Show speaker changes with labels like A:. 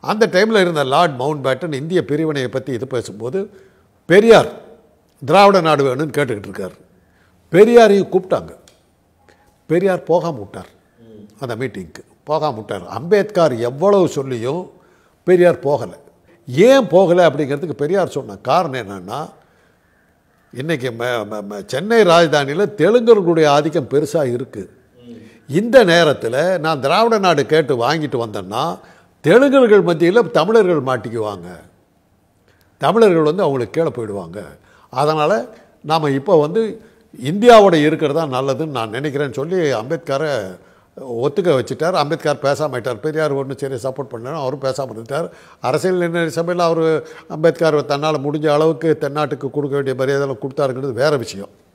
A: அந்த டைமில் இருந்த லார்ட் மவுண்ட் பேட்டன் இந்திய பிரிவினையை பற்றி இது பேசும்போது பெரியார் திராவிட நாடு வேணும்னு கேட்டுக்கிட்டு இருக்கார் பெரியாரையும் கூப்பிட்டாங்க பெரியார் போகாம விட்டார் அந்த மீட்டிங்க்கு போகாம விட்டார் அம்பேத்கர் எவ்வளவு சொல்லியும் பெரியார் போகலை ஏன் போகலை அப்படிங்கிறதுக்கு பெரியார் சொன்ன காரணம் என்னன்னா இன்றைக்கி சென்னை ராஜதானியில் தெலுங்கர்களுடைய ஆதிக்கம் பெருசாக இருக்குது இந்த நேரத்தில் நான் திராவிட நாடு கேட்டு வாங்கிட்டு வந்தேன்னா தெலுங்கர்கள் மத்தியில் தமிழர்கள் மாட்டிக்குவாங்க தமிழர்கள் வந்து அவங்களுக்கு கீழே போயிடுவாங்க அதனால் நாம் இப்போ வந்து இந்தியாவோட இருக்கிறது தான் நல்லதுன்னு நான் நினைக்கிறேன்னு சொல்லி அம்பேத்கரை ஒத்துக்க வச்சுட்டார் அம்பேத்கர் பேசாம ஆயிட்டார் பெரியார் ஒன்றும் சரி சப்போர்ட் பண்ணார் அவரும் பேசாமல் இருந்துட்டார் அரசியல் நிர்ணய சபையில் அவர் அம்பேத்கர் தன்னால் முடிஞ்ச அளவுக்கு தென்னாட்டுக்கு கொடுக்க வேண்டிய மரியாதைலாம் கொடுத்தாருங்கிறது வேறு விஷயம்